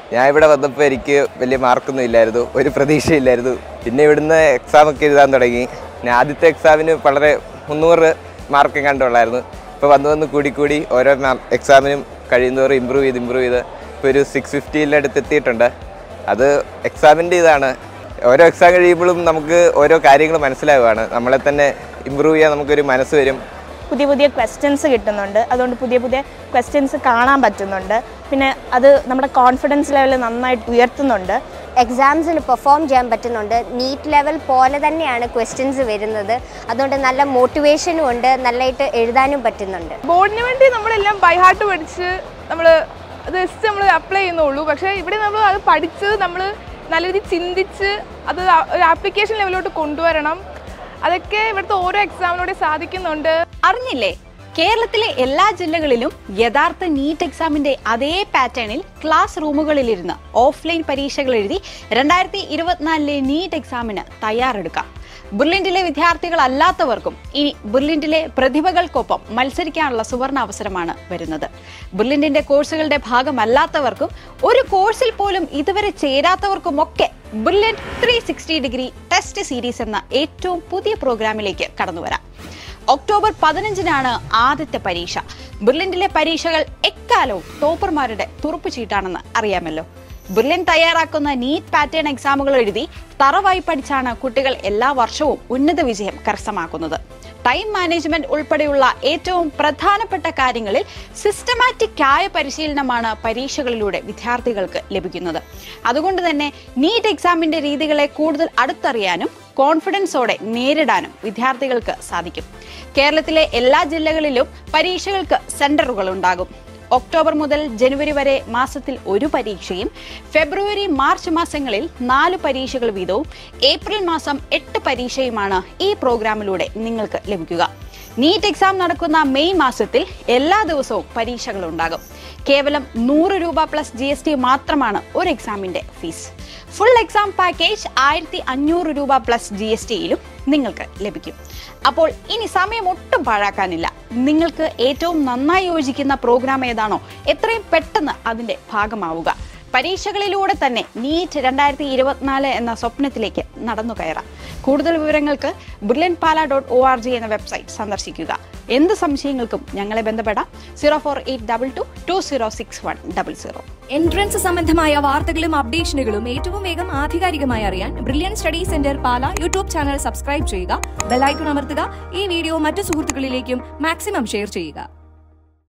ഞാൻ ഇവിടെ വന്നപ്പോൾ എനിക്ക് വലിയ മാർക്കൊന്നും ഇല്ലായിരുന്നു ഒരു പ്രതീക്ഷയില്ലായിരുന്നു പിന്നെ ഇവിടുന്ന് എക്സാം ഒക്കെ എഴുതാൻ തുടങ്ങി ഞാൻ ആദ്യത്തെ എക്സാമിന് വളരെ മുന്നൂറ് മാർക്ക് കണ്ടുള്ളായിരുന്നു ഇപ്പോൾ വന്ന് വന്ന് കൂടി കൂടി ഓരോ എക്സാമിനും കഴിയുന്നവരും ഇമ്പ്രൂവ് ചെയ്ത് ഇമ്പ്രൂവ് ചെയ്ത് ഇപ്പോൾ ഒരു സിക്സ് ഫിഫ്റ്റിയിലടുത്ത് എത്തിയിട്ടുണ്ട് അത് എക്സാമിൻ്റെ ഇതാണ് ഓരോ എക്സാം കഴിയുമ്പോഴും നമുക്ക് ഓരോ കാര്യങ്ങൾ മനസ്സിലാവുകയാണ് നമ്മളെ തന്നെ ഇമ്പ്രൂവ് ചെയ്യാൻ നമുക്കൊരു മനസ്സ് വരും പുതിയ പുതിയ ക്വസ്റ്റ്യൻസ് കിട്ടുന്നുണ്ട് അതുകൊണ്ട് പുതിയ പുതിയ ക്വസ്റ്റ്യൻസ് കാണാൻ പറ്റുന്നുണ്ട് പിന്നെ അത് നമ്മുടെ കോൺഫിഡൻസ് ലെവൽ നന്നായിട്ട് ഉയർത്തുന്നുണ്ട് എക്സാംസിന് പെർഫോം ചെയ്യാൻ പറ്റുന്നുണ്ട് നീറ്റ് ലെവൽ പോലെ തന്നെയാണ് ക്വസ്റ്റ്യൻസ് വരുന്നത് അതുകൊണ്ട് നല്ല മോട്ടിവേഷനും ഉണ്ട് നല്ലതായിട്ട് എഴുതാനും പറ്റുന്നുണ്ട് ബോർഡിന് വേണ്ടി നമ്മളെല്ലാം ബൈ ഹാർട്ട് പഠിച്ച് നമ്മൾ അത് ജസ്റ്റ് നമ്മൾ അപ്ലൈ ചെയ്യുന്നുള്ളൂ പക്ഷേ ഇവിടെ നമ്മൾ അത് പഠിച്ചത് നമ്മൾ നല്ല രീതിയിൽ ചിന്തിച്ച് അത് ആ- ഒരു ആപ്ലിക്കേഷൻ ലെവലിലോട്ട് കൊണ്ടുവരണം അതൊക്കെ ഇവിടുത്തെ ഓരോ എക്സാമിലൂടെ സാധിക്കുന്നുണ്ട് അറിഞ്ഞില്ലേ കേരളത്തിലെ എല്ലാ ജില്ലകളിലും യഥാർത്ഥ നീറ്റ് എക്സാമിന്റെ അതേ പാറ്റേണിൽ ക്ലാസ് റൂമുകളിലിരുന്ന് ഓഫ്ലൈൻ പരീക്ഷകൾ എഴുതി രണ്ടായിരത്തി ഇരുപത്തിനാലിലെ നീറ്റ് എക്സാമിന് തയ്യാറെടുക്കാം ബുർലിൻഡിലെ വിദ്യാർത്ഥികളല്ലാത്തവർക്കും ഇനി ബുർലിൻഡിലെ പ്രതിഭകൾക്കൊപ്പം മത്സരിക്കാനുള്ള സുവർണ അവസരമാണ് വരുന്നത് ബുർലിൻഡിന്റെ കോഴ്സുകളുടെ ഭാഗമല്ലാത്തവർക്കും ഒരു കോഴ്സിൽ പോലും ഇതുവരെ ചേരാത്തവർക്കുമൊക്കെ ബുർലിൻ three sixty degree test series എന്ന ഏറ്റവും പുതിയ പ്രോഗ്രാമിലേക്ക് കടന്നുവരാം ഒക്ടോബർ പതിനഞ്ചിനാണ് ആദ്യത്തെ പരീക്ഷ ബിർലിൻഡിലെ പരീക്ഷകൾ എക്കാലവും ടോപ്പർമാരുടെ തുറപ്പ് ചീട്ടാണെന്ന് അറിയാമല്ലോ ബിർലിൻ തയ്യാറാക്കുന്ന നീറ്റ് പാറ്റേൺ എക്സാമുകൾ എഴുതി തറവായി പഠിച്ചാണ് കുട്ടികൾ എല്ലാ വർഷവും ഉന്നത വിജയം കരസ്ഥമാക്കുന്നത് ടൈം മാനേജ്മെന്റ് ഉൾപ്പെടെയുള്ള ഏറ്റവും പ്രധാനപ്പെട്ട കാര്യങ്ങളിൽ സിസ്റ്റമാറ്റിക് ആയ പരിശീലനമാണ് പരീക്ഷകളിലൂടെ വിദ്യാർത്ഥികൾക്ക് ലഭിക്കുന്നത് അതുകൊണ്ട് തന്നെ നീറ്റ് എക്സാമിന്റെ രീതികളെ കൂടുതൽ അടുത്തറിയാനും കോൺഫിഡൻസോടെ നേരിടാനും വിദ്യാർത്ഥികൾക്ക് സാധിക്കും കേരളത്തിലെ എല്ലാ ജില്ലകളിലും പരീക്ഷകൾക്ക് സെന്ററുകൾ ഉണ്ടാകും ഒക്ടോബർ മുതൽ ജനുവരി വരെ മാസത്തിൽ ഒരു പരീക്ഷയും ഫെബ്രുവരി മാർച്ച് മാസങ്ങളിൽ നാല് പരീക്ഷകൾ വീതവും ഏപ്രിൽ മാസം എട്ട് പരീക്ഷയുമാണ് ഈ പ്രോഗ്രാമിലൂടെ നിങ്ങൾക്ക് ലഭിക്കുക നീറ്റ് എക്സാം നടക്കുന്ന മെയ് മാസത്തിൽ എല്ലാ ദിവസവും പരീക്ഷകൾ ഉണ്ടാകും കേവലം നൂറ് രൂപ പ്ലസ് ജി എസ് ടി മാത്രമാണ് ഒരു എക്സാമിന്റെ ഫീസ് ഫുൾ എക്സാം പാക്കേജ് ആയിരത്തി അഞ്ഞൂറ് രൂപ പ്ലസ് ജി എസ് ടിയിലും നിങ്ങൾക്ക് ലഭിക്കും അപ്പോൾ ഇനി സമയം ഒട്ടും പാഴാക്കാനില്ല നിങ്ങൾക്ക് ഏറ്റവും നന്നായി യോജിക്കുന്ന പ്രോഗ്രാം ഏതാണോ എത്രയും പെട്ടെന്ന് അതിന്റെ ഭാഗമാവുക പരീക്ഷകളിലൂടെ തന്നെ നീറ്റ് രണ്ടായിരത്തി ഇരുപത്തിനാല് എന്ന സ്വപ്നത്തിലേക്ക് നടന്നു കയറാം കൂടുതൽ വിവരങ്ങൾക്ക് ബുർലൻ Pala dot O R G എന്ന വെബ്സൈറ്റ് സന്ദർശിക്കുക എന്ത് സംശയങ്ങൾക്കും ഞങ്ങളെ ബന്ധപ്പെടാം zero four eight double two two zero six one double zero entrance സംബന്ധമായ വാർത്തകളും അപ്ഡേഷനുകളും ഏറ്റവും വേഗം ആധികാരികമായി അറിയാൻ Brilliant Study Centre Pala YouTube channel subscribe ചെയ്യുക ബെലൈക്കൺ അമർത്തുക ഈ വീഡിയോ മറ്റു സുഹൃത്തുക്കളിലേക്കും മാക്സിമം ഷെയർ ചെയ്യുക